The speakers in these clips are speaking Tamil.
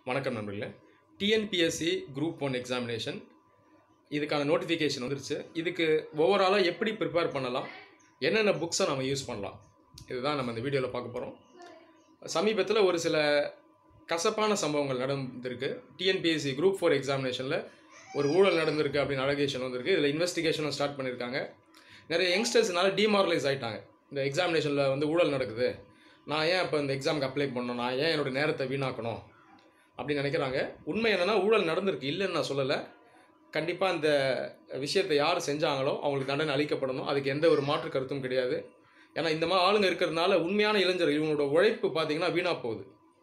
வணக்கம் நண்பர்களே டிஎன்பிஎஸ்சி குரூப் ஒன் எக்ஸாமினேஷன் இதுக்கான நோட்டிஃபிகேஷன் வந்துருச்சு இதுக்கு ஓவராலாக எப்படி ப்ரிப்பேர் பண்ணலாம் என்னென்ன புக்ஸை நம்ம யூஸ் பண்ணலாம் இதுதான் நம்ம இந்த வீடியோவில் பார்க்க போகிறோம் சமீபத்தில் ஒரு சில கசப்பான சம்பவங்கள் நடந்திருக்கு டிஎன்பிஎஸ்சி குரூப் ஃபோர் எக்ஸாமினேஷனில் ஒரு ஊழல் நடந்திருக்கு அப்படின்னு அலகேஷன் வந்திருக்கு இதில் இன்வெஸ்டிகேஷனும் ஸ்டார்ட் பண்ணியிருக்காங்க நிறைய யங்ஸ்டர்ஸ்னால டிமாரலைஸ் ஆகிட்டாங்க இந்த எக்ஸாமினேஷனில் வந்து ஊழல் நடக்குது நான் ஏன் இப்போ இந்த எக்ஸாமுக்கு அப்ளை பண்ணணும் நான் ஏன் என்னோடய நேரத்தை வீணாக்கணும் அப்படின்னு நினைக்கிறாங்க உண்மை என்னென்னா ஊழல் நடந்திருக்கு இல்லைன்னு நான் சொல்லலை கண்டிப்பாக இந்த விஷயத்தை யார் செஞ்சாங்களோ அவங்களுக்கு தண்டனை அளிக்கப்படணும் அதுக்கு எந்த ஒரு மாற்று கருத்தும் கிடையாது ஏன்னா இந்த மாதிரி ஆளுங்க இருக்கிறதுனால உண்மையான இளைஞர் இவங்களோட உழைப்பு பார்த்தீங்கன்னா வீணாக போகுது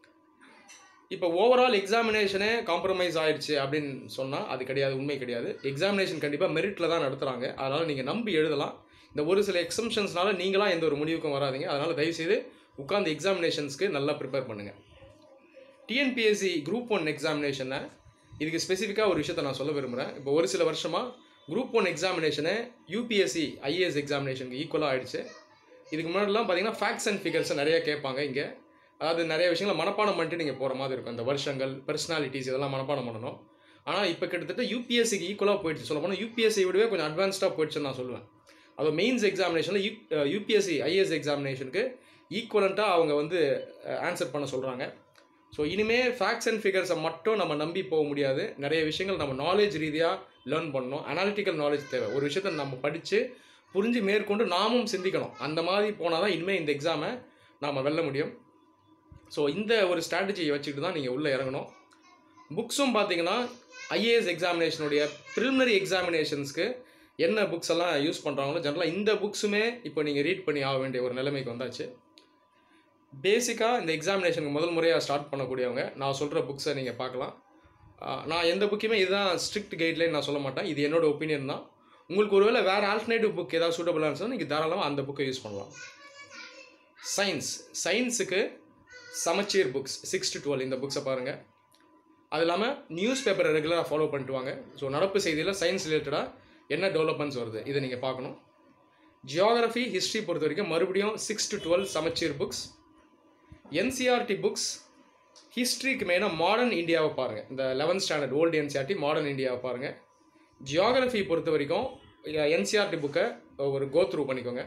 இப்போ ஓவரால் எக்ஸாமினேஷனே காம்ப்ரமைஸ் ஆயிடுச்சு அப்படின்னு சொன்னால் அது கிடையாது உண்மை கிடையாது எக்ஸாமினேஷன் கண்டிப்பாக மெரிட்டில் தான் நடத்துகிறாங்க அதனால் நீங்கள் நம்பி எழுதலாம் இந்த ஒரு சில எக்ஸம்ஷன்ஸ்னால நீங்களாம் எந்த ஒரு முடிவுக்கும் வராதீங்க அதனால் தயவுசெய்து உட்காந்து எக்ஸாமினேஷன்ஸ்க்கு நல்லா ப்ரிப்பேர் பண்ணுங்கள் டிஎன்பிஎஸ்சி குரூப் ஒன் எக்ஸாமினேஷனை இதுக்கு ஸ்பெசிஃபிக்காக ஒரு விஷயத்தை நான் சொல்ல விரும்புகிறேன் இப்போ ஒரு சில வருஷமாக குரூப் ஒன் எக்ஸாமினேஷனை யூபிஎஸ்சி ஐஏஎஸ் எக்ஸாமினேஷனுக்கு ஈக்குவலாக ஆயிடுச்சு இதுக்கு முன்னாடிலாம் பார்த்தீங்கன்னா ஃபேக்ட்ஸ் அண்ட் ஃபிகர்ஸை நிறைய கேட்பாங்க இங்கே அதாவது நிறைய விஷயங்களை மனப்பாடம் பண்ணிட்டு நீங்கள் போகிற மாதிரி இருக்கும் இந்த வருஷங்கள் பர்சனாலிட்டிஸ் இதெல்லாம் மனப்பாடம் பண்ணணும் ஆனால் இப்போ கிட்டத்தட்ட யூபிஎஸ்சிக்கு ஈக்குவலாக போயிடுச்சு சொல்ல போனால் யூபிஎஸ்சி விடவே கொஞ்சம் அட்வான்ஸ்டாக போயிடுச்சுன்னு நான் சொல்லுவேன் அது மெயின்ஸ் எக்ஸாமினேஷனில் யூ யூபிஎஸ்சி ஐஏஎஸ் எக்ஸாமினேஷனுக்கு ஈக்குவலண்ட்டாக அவங்க வந்து ஆன்சர் பண்ண சொல்கிறாங்க ஸோ இனிமேல் ஃபேக்ட்ஸ் அண்ட் ஃபிகர்ஸை மட்டும் நம்ம நம்பி போக முடியாது நிறைய விஷயங்கள் நம்ம நாலேஜ் ரீதியாக லேர்ன் பண்ணணும் அனாலிட்டிக்கல் நாலேஜ் தேவை ஒரு விஷயத்தை நம்ம படித்து புரிஞ்சு மேற்கொண்டு நாமும் சிந்திக்கணும் அந்த மாதிரி போனால் தான் இனிமேல் இந்த எக்ஸாமை நாம் வெல்ல முடியும் ஸோ இந்த ஒரு ஸ்ட்ராட்டஜியை வச்சுக்கிட்டு தான் நீங்கள் உள்ளே இறங்கணும் புக்ஸும் பார்த்தீங்கன்னா ஐஏஎஸ் எக்ஸாமினேஷனுடைய ப்ரிலிமினரி எக்ஸாமினேஷன்ஸ்க்கு என்ன புக்ஸ் எல்லாம் யூஸ் பண்ணுறாங்களோ ஜென்ரலாக இந்த புக்ஸுமே இப்போ நீங்கள் ரீட் பண்ணி ஆக வேண்டிய ஒரு நிலைமைக்கு வந்தாச்சு பேசிக்காக இந்த எக்ஸாமினேஷனுக்கு முதல் முறையாக ஸ்டார்ட் பண்ணக்கூடியவங்க நான் சொல்கிற புக்ஸை நீங்கள் பார்க்கலாம் ஆஹ் நான் எந்த புக்கையுமே இதுதான் ஸ்ட்ரிக்ட் கைட்லைன் நான் சொல்ல மாட்டேன் இது என்னோட ஒப்பீனியன் தான் உங்களுக்கு ஒருவேளை வேறு ஆல்டர்னேட்டிவ் புக் ஏதாவது சூட்டபுளாக இருந்துச்சுன்னா நீங்கள் தாராளமாக அந்த புக்கை யூஸ் பண்ணலாம் சயின்ஸ் சயின்ஸுக்கு சமச்சீர் புக்ஸ் சிக்ஸ் டு டுவெல் இந்த புக்ஸை பாருங்கள் அது இல்லாமல் நியூஸ் பேப்பரை ரெகுலராக ஃபாலோ பண்ணிட்டு வாங்க ஸோ நடப்பு செய்தியில் சயின்ஸ் ரிலேட்டடாக என்ன டெவலப்மெண்ட்ஸ் வருது இதை நீங்கள் பார்க்கணும் ஜியாகிரஃபி ஹிஸ்ட்ரி பொறுத்த வரைக்கும் மறுபடியும் சிக்ஸ் டு டுவெல் சமச்சீர் புக்ஸ் என்சிஆர்டி புக்ஸ் ஹிஸ்ட்ரிக்கு மெயினாக மாடர்ன் இந்தியாவை பாருங்கள் இந்த eleventh standard old NCERT modern இந்தியாவை பாருங்கள் ஜியாகிரஃபி பொறுத்த வரைக்கும் என்சிஆர்டி புக்கை ஒரு கோ த்ரூ பண்ணிக்கோங்க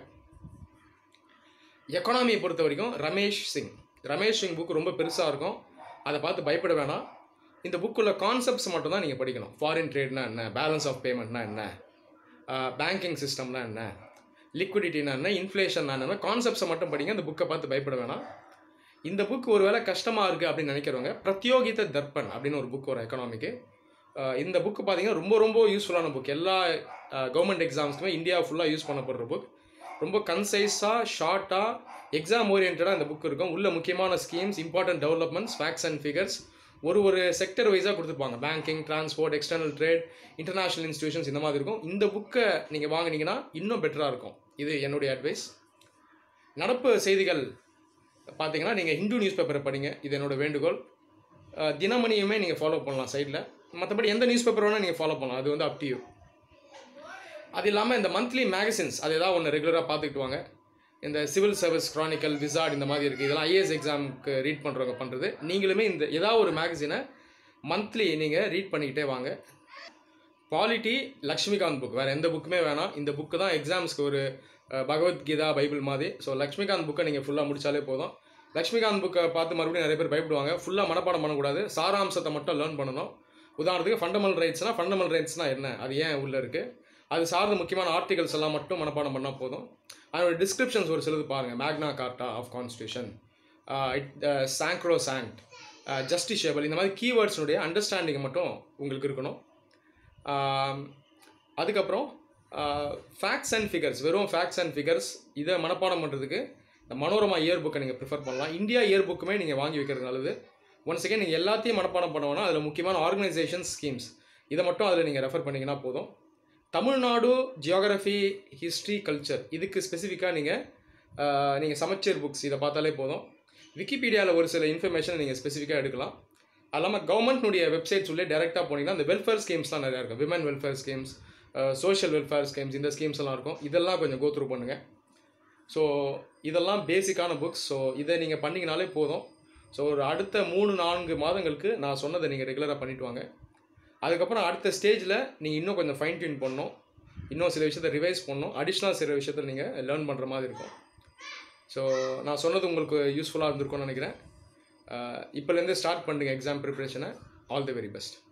எக்கனாமியை பொறுத்த வரைக்கும் ரமேஷ் சிங் ரமேஷ் சிங் புக் ரொம்ப பெருசாக இருக்கும் அதை பார்த்து பயப்பட வேணாம் இந்த புக்குள்ள கான்செப்ட்ஸ் மட்டும் தான் நீங்கள் படிக்கணும் ஃபாரின் ட்ரேட்னா என்ன பேலன்ஸ் ஆஃப் பேமெண்ட்னா என்ன பேங்கிங் சிஸ்டம்னா என்ன லிக்விடிட்டினா என்ன இன்ஃப்ளேஷன்னா என்ன கான்செப்ட்ஸை மட்டும் படிங்க இந்த புக்கை பார்த்து பயப்பட வேணாம் இந்த புக் ஒருவேளை கஷ்டமாக இருக்குது அப்படின்னு நினைக்கிறவங்க பிரத்யோகித தர்ப்பன் அப்படின்னு ஒரு புக் வரும் எக்கனாமிக்கு இந்த புக்கு பார்த்தீங்கன்னா ரொம்ப ரொம்ப யூஸ்ஃபுல்லான புக் எல்லா கவர்மெண்ட் எக்ஸாம்ஸ்க்குமே இந்தியா ஃபுல்லாக யூஸ் பண்ணப்படுற புக் ரொம்ப கன்சைஸாக ஷார்ட்டாக எக்ஸாம் ஓரியன்டாக இந்த புக் இருக்கும் உள்ள முக்கியமான schemes important developments facts and figures ஒரு ஒரு செக்டர் வைஸாக கொடுத்துருப்பாங்க banking transport external trade international institutions இந்த மாதிரி இருக்கும் இந்த புக்கை நீங்கள் வாங்கினீங்கன்னா இன்னும் பெட்டராக இருக்கும் இது என்னுடைய அட்வைஸ் நடப்பு செய்திகள் பார்த்தீங்கன்னா நீங்கள் ஹிந்து நியூஸ் பேப்பரை படிங்க இது என்னோட வேண்டுகோள் அஹ் தினமணியுமே நீங்கள் ஃபாலோ பண்ணலாம் சைடில் மற்றபடி எந்த நியூஸ் பேப்பர் வேணால் நீங்கள் ஃபாலோ பண்ணலாம் அது வந்து அப் டு யூ அது இல்லாமல் இந்த மந்த்லி மேகசின்ஸ் அது ஏதாவது ஒன்று ரெகுலராக பார்த்துக்கிட்டு வாங்க இந்த சிவில் சர்வீஸ் க்ரானிக்கல் விசார்ட் இந்த மாதிரி இருக்குது இதெல்லாம் ஐஏஎஸ் எக்ஸாமுக்கு ரீட் பண்ணுறவங்க பண்ணுறது நீங்களுமே இந்த ஏதாவது ஒரு மேகசினை மந்த்லி நீங்கள் ரீட் பண்ணிக்கிட்டே வாங்க பாலிட்டி லக்ஷ்மிகாந்த் புக் வேறு எந்த புக்குமே வேணாம் இந்த புக்கு தான் எக்ஸாம்ஸ்க்கு ஒரு அஹ், பகவத்கீதா பைபிள் மாதிரி ஸோ லக்ஷ்மிகாந்த் புக்கை நீங்கள் ஃபுல்லாக முடிச்சாலே போதும் லக்ஷ்மிகாந்த் புக்கை பார்த்து மறுபடியும் நிறைய பேர் பயப்படுவாங்க ஃபுல்லாக மனப்பாடம் பண்ணக்கூடாது சாராம்சத்தை மட்டும் லேர்ன் பண்ணணும் உதாரணத்துக்கு ஃபண்டமெண்டல் ரைட்ஸ்னால் ஃபண்டமெண்டல் ரைட்ஸ்னால் என்ன அது ஏன் உள்ளே இருக்குது அது சார்ந்த முக்கியமான ஆர்டிகல்ஸ் எல்லாம் மட்டும் மனப்பாடம் பண்ணால் போதும் அதோட டிஸ்கிரிப்ஷன்ஸ் ஒரு சிலது பாருங்கள் Magna Carta of constitution it சாங்க்ரோ சாங்க்ட் ஜஸ்டிஷியபிள் இந்த மாதிரி கீவேர்ட்ஸுடைய அண்டர்ஸ்டாண்டிங் மட்டும் உங்களுக்கு இருக்கணும் ஆம், அதுக்கப்புறம் ஃபேக்ட்ஸ் அண்ட் ஃபிகர்ஸ் வெறும் ஃபேக்ட்ஸ் அண்ட் ஃபிகர்ஸ் இதை மனப்பாடம் பண்ணுறதுக்கு இந்த மனோரமா இயர் புக்கை நீங்கள் ப்ரிஃபர் பண்ணலாம் இந்தியா இயர் புக்குமே நீங்கள் வாங்கி வைக்கிறது நல்லது ஒன்ஸ் அகேன் நீங்கள் எல்லாத்தையும் மனப்பாடம் பண்ண வேணால் அதில் முக்கியமான ஆர்கனைசேஷன் ஸ்கீம்ஸ் இதை மட்டும் அதில் நீங்கள் ரெஃபர் பண்ணிங்கன்னா போதும் தமிழ்நாடு ஜியோகிரஃபி ஹிஸ்ட்ரி கல்ச்சர் இதுக்கு ஸ்பெசிஃபிக்காக நீங்கள் நீங்கள் சமச்சீர் புக்ஸ் இதை பார்த்தாலே போதும் விக்கிபீடியாவில் ஒரு சில இன்ஃபர்மேஷன் நீங்கள் ஸ்பெசிஃபிக்காக எடுக்கலாம் அது இல்லாமல் கவர்மெண்ட்னுடைய வெப்சைட்ஸ் உள்ளே டேரெக்டாக போனீங்கன்னா அந்த வெல்ஃபேர் ஸ்கீம்ஸ்லாம் நிறையா இருக்கும் women welfare schemes social welfare schemes இந்த ஸ்கீம்ஸ் எல்லாம் இருக்கும் இதெல்லாம் கொஞ்சம் கோ த்ரூ பண்ணுங்கள் ஸோ இதெல்லாம் பேசிக்கான புக்ஸ் ஸோ இதை நீங்கள் பண்ணிங்கனாலே போதும் ஸோ ஒரு அடுத்த மூணு நான்கு மாதங்களுக்கு நான் சொன்னதை நீங்கள் ரெகுலராக பண்ணிட்டு வாங்க அதுக்கப்புறம் அடுத்த ஸ்டேஜில் நீங்கள் இன்னும் கொஞ்சம் ஃபைன் டியூன் பண்ணணும் இன்னும் சில விஷயத்தை ரிவைஸ் பண்ணணும் அடிஷ்னலாக சில விஷயத்தை நீங்கள் லேர்ன் பண்ணுற மாதிரி இருக்கும் ஸோ நான் சொன்னது உங்களுக்கு யூஸ்ஃபுல்லாக இருந்திருக்கும்னு நினைக்கிறேன் இப்போலேருந்து ஸ்டார்ட் பண்ணுங்க எக்ஸாம் ப்ரிப்பரேஷனை ஆல் தி வெரி பெஸ்ட்